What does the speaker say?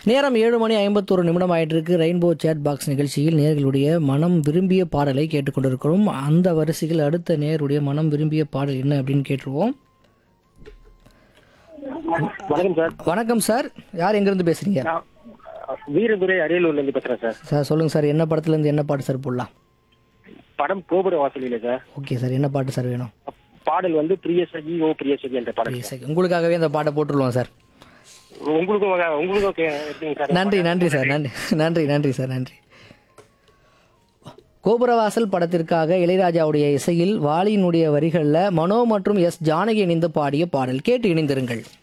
நேரம் ஏழு மணி ஐம்பத்தொரு நிமிடம் ஆயிட்டு இருக்கு ரெயின்போ சேட் பாக்ஸ் நிகழ்ச்சியில் நேர்களுடைய மனம் விரும்பிய பாடலை கேட்டுக்கொண்டிருக்கிறோம் அந்த வரிசையில் அடுத்த நேருடைய மனம் விரும்பிய பாடல் என்ன அப்படின்னு கேட்டுருவோம் வணக்கம் சார் வணக்கம் சார் யார் எங்கேருந்து பேசுறீங்க நான் வீரதுரை அரியலூர்ல இருந்து பேசுறேன் சார் சார் சொல்லுங்க சார் என்ன படத்துலேருந்து என்ன பாட்டு சார் போடலாம் படம் கோபுர வாசலில சார் ஓகே சார் என்ன பாட்டு சார் வேணும் பாடல் வந்து பிரியசகி ஓ பிரியசகி என்ற பாடல் சரி, சரி. உங்களுக்காகவே அந்த பாட்டை போட்டுருவோம் சார் உங்களுக்கும் வக- உங்களுக்கும் கே- எப்படிங்க சார் நன்றி நன்றி சார் நன்றி நன்றி நன்றி சார் நன்றி கோபுரவாசல் படத்திற்காக இளையராஜாவுடைய இசையில் வாலியினுடைய வரிகளில் மனோ மற்றும் எஸ் ஜானகி இணைந்து பாடிய பாடல் கேட்டு இணைந்திருங்கள்